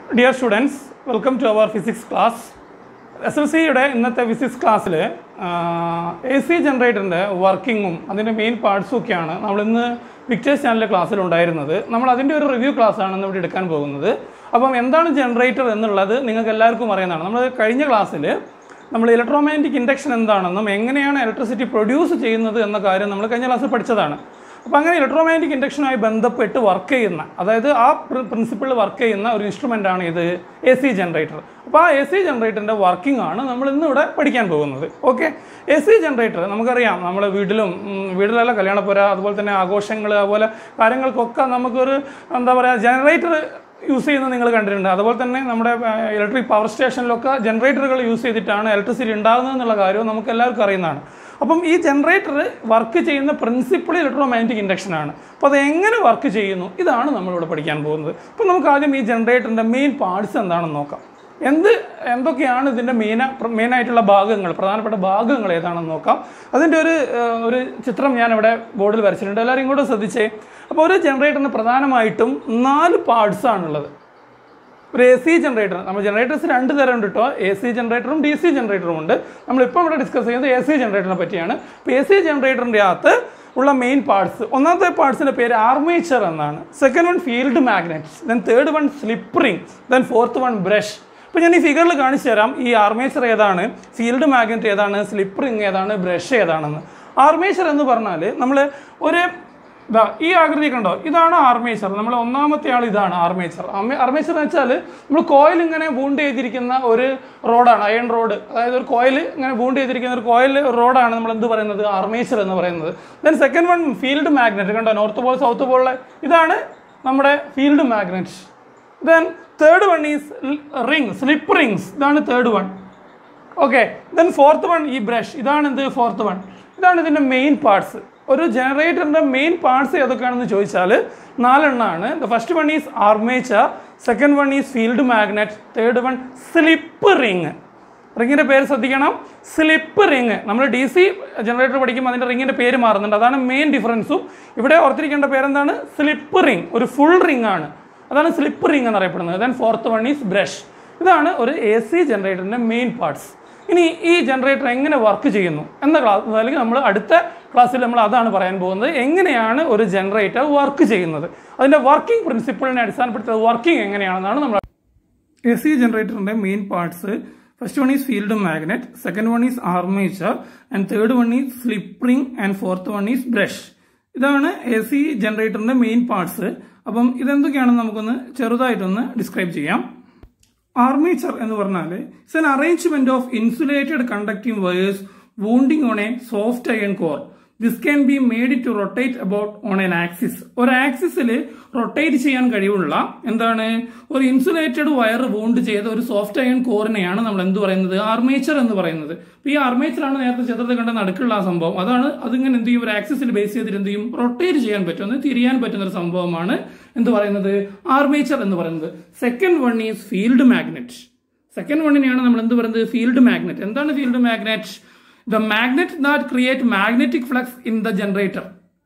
dear students welcome to our physics class S L സിയുടെ ഇന്നത്തെ physics ക്ലാസ്സിൽ A C ജനറേറ്ററിൻ്റെ വർക്കിങ്ങും അതിൻ്റെ മെയിൻ പാർട്സും ഒക്കെയാണ് നമ്മൾ ഇന്ന് പിക്ചേഴ്സ് ചാനലിലെ ക്ലാസ്സിൽ ഉണ്ടായിരുന്നത് നമ്മൾ അതിൻ്റെ ഒരു റിവ്യൂ ക്ലാസ്സാണ് ഇന്ന് ഇവിടെ എടുക്കാൻ പോകുന്നത് അപ്പം എന്താണ് ജനറേറ്റർ എന്നുള്ളത് നിങ്ങൾക്ക് എല്ലാവർക്കും അറിയുന്നതാണ് നമ്മൾ കഴിഞ്ഞ ക്ലാസ്സിൽ നമ്മൾ ഇലക്ട്രോമാഗ്നറ്റിക് ഇൻഡക്ഷൻ എന്താണെന്നും എങ്ങനെയാണ് ഇലക്ട്രിസിറ്റി പ്രൊഡ്യൂസ് ചെയ്യുന്നത് എന്ന കാര്യം നമ്മൾ കഴിഞ്ഞ ക്ലാസ്സിൽ പഠിച്ചതാണ് അപ്പോൾ അങ്ങനെ ഇലക്ട്രോമാഗ്നറ്റിക് ഇൻഡക്ഷനുമായി ബന്ധപ്പെട്ട് വർക്ക് ചെയ്യുന്ന അതായത് ആ പ്രിൻസിപ്പിൾ വർക്ക് ചെയ്യുന്ന ഒരു ഇൻസ്ട്രുമെൻ്റ് ആണ് ഇത് എ സി ജനറേറ്റർ അപ്പോൾ ആ എ സി ജനറേറ്ററിൻ്റെ വർക്കിംഗ് ആണ് നമ്മൾ ഇന്ന് ഇവിടെ പഠിക്കാൻ പോകുന്നത് ഓക്കെ എ സി ജനറേറ്റർ നമുക്കറിയാം നമ്മുടെ വീട്ടിലും ഉം, വീട്ടിലല്ല കല്യാണപ്പുര അതുപോലെ തന്നെ ആഘോഷങ്ങൾ അതുപോലെ കാര്യങ്ങൾക്കൊക്കെ നമുക്കൊരു എന്താ പറയുക ജനറേറ്റർ യൂസ് ചെയ്യുന്നത് നിങ്ങൾ കണ്ടിട്ടുണ്ട് അതുപോലെ തന്നെ നമ്മുടെ ഇലക്ട്രിക് പവർ സ്റ്റേഷനിലൊക്കെ ജനറേറ്ററുകൾ യൂസ് ചെയ്തിട്ടാണ് ഇലക്ട്രിസിറ്റി ഉണ്ടാകുന്നത് എന്നുള്ള കാര്യവും നമുക്ക് എല്ലാവർക്കും അറിയുന്നതാണ് അപ്പം ഈ ജനറേറ്റർ വർക്ക് ചെയ്യുന്ന പ്രിൻസിപ്പിൾ ഇലക്ട്രോ മാഗ്നറ്റിക് ഇൻഡക്ഷൻ ആണ് അപ്പോൾ അത് എങ്ങനെ വർക്ക് ചെയ്യുന്നു ഇതാണ് നമ്മളിവിടെ പഠിക്കാൻ പോകുന്നത് അപ്പോൾ നമുക്ക് ആദ്യം ഈ ജനറേറ്ററിൻ്റെ മെയിൻ പാർട്സ് എന്താണെന്ന് നോക്കാം എന്ത് എന്തൊക്കെയാണ് ഇതിൻ്റെ മെയിൻ മെയിനായിട്ടുള്ള ഭാഗങ്ങൾ പ്രധാനപ്പെട്ട ഭാഗങ്ങൾ ഏതാണെന്ന് നോക്കാം അതിൻ്റെ ഒരു ഏഹ്, ഒരു ചിത്രം ഞാൻ ഇവിടെ ബോർഡിൽ വരച്ചിട്ടുണ്ട് എല്ലാവരും ഇങ്ങോട്ട് ശ്രദ്ധിച്ചേ അപ്പോൾ ഒരു ജനറേറ്ററിന് പ്രധാനമായിട്ടും നാല് പാർട്സ് ആണുള്ളത് ഒരു എ സി ജനറേറ്റർ നമ്മൾ ജനറേറ്റേഴ്സ് രണ്ട് തരം ഉണ്ട് കേട്ടോ എ സി ജനറേറ്ററും ഡി സി ജനറേറ്ററും ഉണ്ട് നമ്മളിപ്പോൾ ഇവിടെ ഡിസ്കസ് ചെയ്യുന്നത് എ സി ജനറേറ്ററിനെ പറ്റിയാണ് അപ്പോൾ എ സി ജനറേറ്ററിൻ്റെ അകത്ത് ഉള്ള മെയിൻ പാർട്സ് ഒന്നാമത്തെ പാർട്സിൻ്റെ പേര് ആർമേച്ചർ എന്നാണ് second one field magnets then third one slip ring then fourth one brush ഇപ്പോൾ ഞാൻ ഈ ഫിഗറിൽ കാണിച്ചു തരാം ഈ ആർമേച്ചർ ഏതാണ് ഫീൽഡ് മാഗ്നറ്റ് ഏതാണ് സ്ലിപ്പ് റിംഗ് ഏതാണ് ബ്രഷ് ഏതാണെന്ന് ആർമേച്ചർ എന്ന് പറഞ്ഞാൽ നമ്മൾ ഒരു ഇതാ ഈ ആകൃതി കണ്ടോ ഇതാണ് ആർമേച്ചർ നമ്മൾ ഒന്നാമത്തെ ആൾ ഇതാണ് ആർമേച്ചർ ആർമേച്ചർ എന്ന് വെച്ചാൽ നമ്മൾ കോയിൽ ഇങ്ങനെ വൂണ്ട് ചെയ്തിരിക്കുന്ന ഒരു റോഡാണ് അയൺ റോഡ് അതായത് ഒരു കോയിൽ ഇങ്ങനെ വൂണ്ട് ചെയ്തിരിക്കുന്ന ഒരു കോയിൽ റോഡാണ് നമ്മൾ എന്ത് പറയുന്നത് ആർമേച്ചർ എന്ന് പറയുന്നത് then second one field magnet കണ്ടോ നോർത്ത് പോൾ സൗത്ത് പോളിലെ ഇതാണ് നമ്മുടെ field magnet then third one is ring slip rings ഇതാണ് third one okay then fourth one ഈ ബ്രഷ് ഇതാണ് എന്ത് ഫോർത്ത് വൺ ഇതാണ് ഇതിൻ്റെ മെയിൻ പാർട്സ് ഒരു ജനറേറ്ററിൻ്റെ മെയിൻ പാർട്സ് ഏതൊക്കെയാണെന്ന് ചോദിച്ചാൽ നാലെണ്ണമാണ് the first one is armature second one is field magnet third one slip ring റിങ്ങിൻ്റെ പേര് ശ്രദ്ധിക്കണം സ്ലിപ്പ് റിങ് നമ്മൾ ഡി സി ജനറേറ്റർ പഠിക്കുമ്പോൾ അതിൻ്റെ റിങ്ങിൻ്റെ പേര് മാറുന്നുണ്ട് അതാണ് മെയിൻ ഡിഫറൻസും ഇവിടെ ഓർത്തിരിക്കേണ്ട പേരെന്താണ് സ്ലിപ്പ് റിങ് ഒരു ഫുൾ റിംഗ് ആണ് അതാണ് സ്ലിപ്പ് റിംഗ് എന്നറിയപ്പെടുന്നത് then fourth one is brush ഇതാണ് ഒരു എ സി ജനറേറ്ററിൻ്റെ മെയിൻ പാർട്സ് ഇനി ഈ ജനറേറ്റർ എങ്ങനെ വർക്ക് ചെയ്യുന്നു എന്ന ക്ലാസ് അല്ലെങ്കിൽ നമ്മൾ അടുത്ത ക്ലാസ്സിൽ നമ്മൾ അതാണ് പറയാൻ പോകുന്നത് എങ്ങനെയാണ് ഒരു ജനറേറ്റർ വർക്ക് ചെയ്യുന്നത് അതിൻ്റെ വർക്കിംഗ് പ്രിൻസിപ്പിളിനെ അടിസ്ഥാനപ്പെടുത്തിയത് വർക്കിംഗ് എങ്ങനെയാണെന്നാണ് നമ്മൾ എ സി ജനറേറ്ററിൻ്റെ main parts first one is field magnet second one is armature and third one is slip ring and fourth one is brush ഇതാണ് എ സി ജനറേറ്ററിൻ്റെ മെയിൻ പാർട്സ് അപ്പം ഇതെന്തൊക്കെയാണെന്ന് നമുക്കൊന്ന് ചെറുതായിട്ടൊന്ന് ഡിസ്ക്രൈബ് ചെയ്യാം ആർമേച്ചർ എന്ന് പറഞ്ഞാൽ it's an arrangement of insulated conducting wires wounding on a soft iron core this can be made to rotate about on an axis ഒരു ആക്സിസിൽ റൊട്ടേറ്റ് ചെയ്യാൻ കഴിവുള്ള എന്താണ് ഒരു ഇൻസുലേറ്റഡ് വയർ വൂണ്ട് ചെയ്ത ഒരു സോഫ്റ്റ് അയൺ കോറിനെയാണ് നമ്മൾ എന്ത് പറയുന്നത് ആർമേച്ചർ എന്ന് പറയുന്നത് അപ്പൊ ഈ ആർമേച്ചറാണ് നേരത്തെ ചിത്രത്തിൽ കണ്ട നടുക്കുള്ള ആ സംഭവം അതാണ് അതിങ്ങനെ എന്ത് ചെയ്യും ഒരു ആക്സിസിൽ ബേസ് ചെയ്തിട്ട് എന്ത് ചെയ്യും റൊട്ടേറ്റ് ചെയ്യാൻ പറ്റും ഒന്ന് തിരിയാൻ പറ്റുന്ന ഒരു സംഭവമാണ് എന്ത് പറയുന്നത് ആർമേച്ചർ എന്ന് പറയുന്നത് second one is field magnet second വണ്ണിനെയാണ് നമ്മൾ എന്ത് പറയുന്നത് ഫീൽഡ് മാഗ്നറ്റ് എന്താണ് field magnet the magnet that create magnetic flux in the generator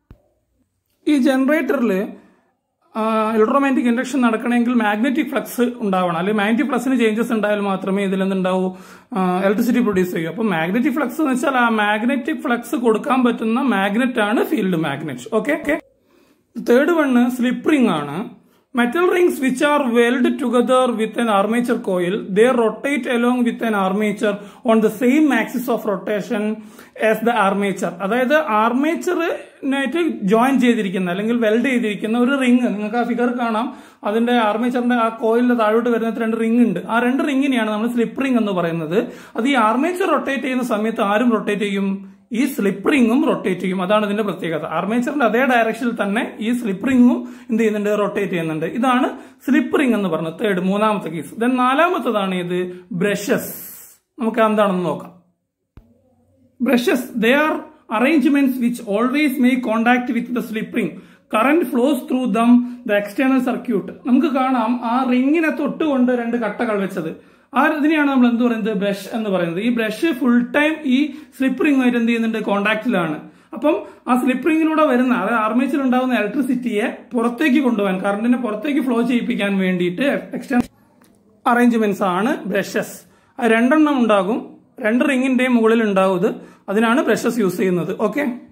ഈ ജനറേറ്ററിൽ ഇലക്ട്രോമാഗ്നറ്റിക് ഇൻഡക്ഷൻ നടക്കണമെങ്കിൽ മാഗ്നറ്റിക് ഫ്ലക്സ് ഉണ്ടാവണം അല്ലെങ്കിൽ മാഗ്നറ്റിക് ഫ്ലക്സിന് ചേഞ്ചസ് ഉണ്ടായാൽ മാത്രമേ ഇതിൽ എന്തുണ്ടാവൂ ഇലക്ട്രിസിറ്റി പ്രൊഡ്യൂസ് ചെയ്യൂ അപ്പോൾ മാഗ്നറ്റിക് ഫ്ലക്സ് എന്ന് വെച്ചാൽ ആ മാഗ്നറ്റിക് ഫ്ലക്സ് കൊടുക്കാൻ പറ്റുന്ന മാഗ്നറ്റ് ആണ് field magnet okay okay third one slip ring ആണ് metal rings which are weld together with an armature coil they rotate along with an armature on the same axis of rotation as the armature അതായത് ആർമേച്ചറിനായിട്ട് join ചെയ്തിരിക്കുന്ന അല്ലെങ്കിൽ weld ചെയ്തിരിക്കുന്ന ഒരു ring നിങ്ങൾക്ക് ആ figure കാണാം അതിന്റെ ആർമേച്ചറിന്റെ ആ കോയിലിന്റെ താഴോട്ട് വരുന്ന രണ്ട് റിംഗ് ഉണ്ട് ആ രണ്ട് റിംഗിനെയാണ് നമ്മൾ സ്ലിപ്പ് റിംഗ് എന്ന് പറയുന്നത് അത് ഈ ആർമേച്ചർ റൊട്ടേറ്റ് ചെയ്യുന്ന സമയത്ത് ആരും റൊട്ടേറ്റ് ചെയ്യും ഈ സ്ലിപ്പ് റിംഗും റൊട്ടേറ്റ് ചെയ്യും അതാണ് ഇതിന്റെ പ്രത്യേകത ആർമേച്ചറിന്റെ അതേ ഡയറക്ഷനിൽ തന്നെ ഈ സ്ലിപ്പ് റിംഗും എന്ത് ചെയ്യുന്നുണ്ട് റൊട്ടേറ്റ് ചെയ്യുന്നുണ്ട് ഇതാണ് സ്ലിപ്പ് റിംഗ് എന്ന് പറഞ്ഞത് തേർഡ് മൂന്നാമത്തെ കേസ് ദെൻ നാലാമത്തതാണ് ഇത് ബ്രഷസ് നമുക്ക് എന്താണെന്ന് നോക്കാം brushes they are arrangements which always make contact with the slip ring current flows through them the external circuit നമുക്ക് കാണാം ആ റിങ്ങിനെ തൊട്ടുകൊണ്ട് രണ്ട് കട്ടകൾ വെച്ചത് ആ ഇതിനെയാണ് നമ്മൾ എന്ത് പറയുന്നത് ബ്രഷ് എന്ന് പറയുന്നത് ഈ ബ്രഷ് ഫുൾ ടൈം ഈ സ്ലിപ്പ് റിംഗുമായിട്ട് എന്ത് ചെയ്യുന്നുണ്ട് കോണ്ടാക്റ്റിലാണ് അപ്പം ആ സ്ലിപ്പ് റിംഗിലൂടെ വരുന്ന അതായത് ആർമേച്ചർ ഉണ്ടാകുന്ന ഇലക്ട്രിസിറ്റിയെ പുറത്തേക്ക് കൊണ്ടുപോകാൻ കറണ്ടിനെ പുറത്തേക്ക് ഫ്ലോ ചെയ്യിപ്പിക്കാൻ വേണ്ടിയിട്ട് എക്സ്റ്റേണൽ അറേഞ്ച്മെന്റ്സ് ആണ് ബ്രഷസ് രണ്ടെണ്ണം ഉണ്ടാകും രണ്ട് റിങ്ങിന്റെയും മുകളിൽ ഉണ്ടാവും ഇത് അതിനാണ് ബ്രഷസ് യൂസ് ചെയ്യുന്നത് ഓക്കെ